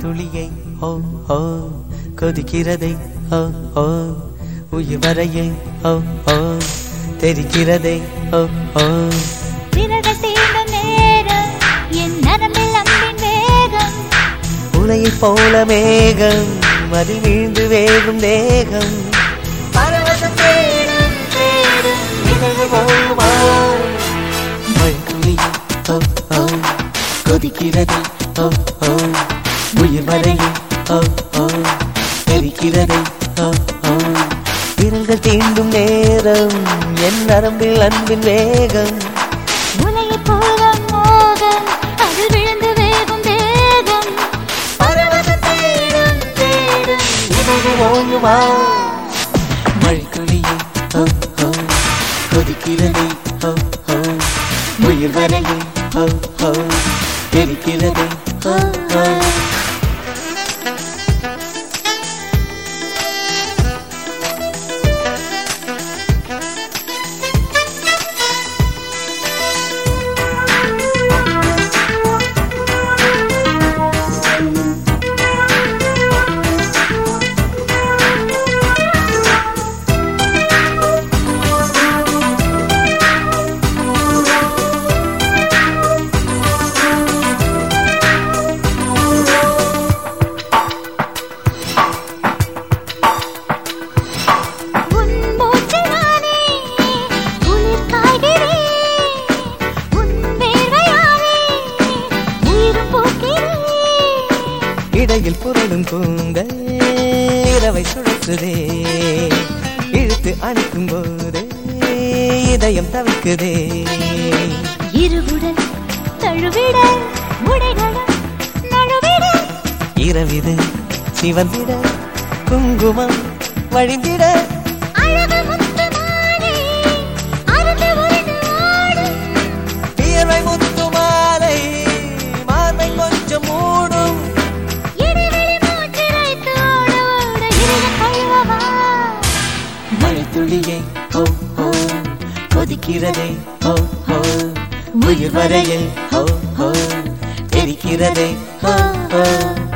துளியை ஓ ஓ கொதிக்கிறதை ஓ ஓ உயிர் வரையை ஓ ஓ தெரிக்கிறதை ஓ ஓ விரல்கள் தீண்டும் நேரம் என் நரம்பில் அம்பின் வேகம் உலையைப் போல மேகம் அதில் வீழ்ந்து வேகும் தேகம் பரவசம் தேடும் தேடும் இதழ்கள் போலுமா மழைத்துளியை ஓ ஓ கொதிக்கிறதை ஓ ஓ உயிர் வரையை ஓ ஓ தெரிக்கிறதை ஓ ஓ விரல்கள் தீண்டும் நேரம் என் நரம்பில் அன்பின் வேகம் உலையை போல மோகம் அது விழுந்து வேகும் வேகம் பரவசம் தேடும் தேடும் இதழ்கள் போலுமா மழைத்துளியை ஓ ஓ கொதிக்கிறதை ஓ ஓ உயிர் வரையை ஓ ஓ தெரிக்கிறதை ஓ ஓ உன் மூச்சில் நானே உயிர் காய்கிறேன் உன் வேர்வையாலே உயிரும் போக்கிறேன் இடையில் புரளும் கூந்தல் இரவை சுழற்றுதே இழுத்து அணைக்கும் போது இதயம் தவிக்குதே இருவுடல் தழுவிட உடைகளும் நழுவிட இரவிது சிவந்திட குங்குமம் வழிந்திட அழகு முத்துமானே அருந்து உருண்டு ஆடும் வியர்வை முத்து மாலை மார்பை கொஞ்சம் மூடும் இடைவெளி மூச்சு வைத்து ஓட ஓட இதயம் கழுவவா மழைத்துளியை ஓ ஓ கொதிக்கிறதே ஓ ஓ உயிர் வரையில் ஓ ஓ தெரிக்கிறதே ஓ ஓ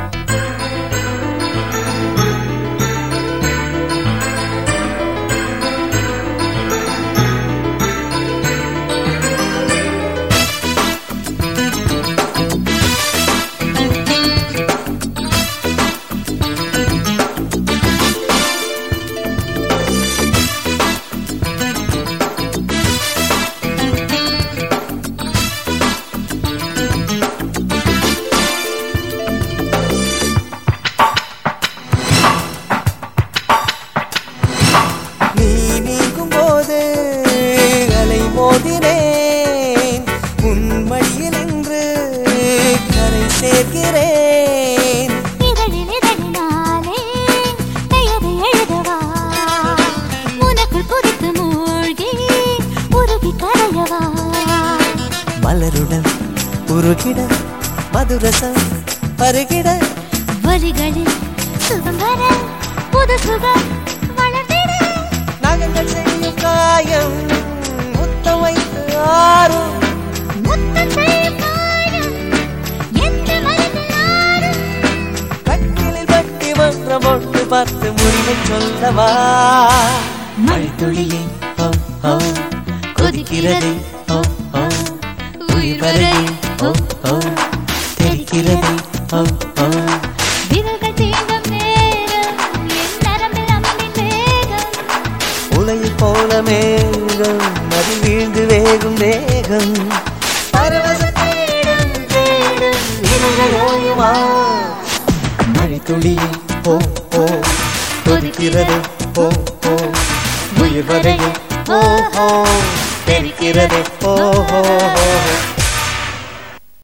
நீ நீங்கும் போது அலை மோதினேன் உன் மடியில் நின்று கரை சேர்க்கிறேன் இதழில் இதழினாலே பெயரை எழுதவா உனக்குள் கொதித்து மூழ்கி உருகி கரையவா மலருடன் உருகிட மதுரசம் பருகிட வழிகளில் சுகம் வர புது சுகம் வளர்ந்திட நகங்கள் செய்யும் காயம் முத்த வைத்து ஆறும் முத்தம் செய்யும் காயம் எந்த மனதில் ஆடும் கட்டிலில் பட்டி மன்றம் ஒன்று பார்த்து முடிவை சொல்லவா மழைத்துளியை ஓ ஓ கொதிக்கிறதை ஓ ஓ உயிர் வரையை ஓ ஓ தெரிக்கிறதை ஓ ஓ விரல்கள் தீண்டும் நேரம் என் நரம்பில் அம்பின் வேகம் உலையைப் போல மேகம் அது வீழ்ந்து வேகும் தேகம் பரவசம் தேடும் தேடும் இதழ்கள் ஓயுமா மழைத்துளியை ஓ ஓ கொதிக்கிறது ஓ ஓ உயிர் வரையும் ஓ ஓ தெரிக்கிறது ஓ ஓ ஓ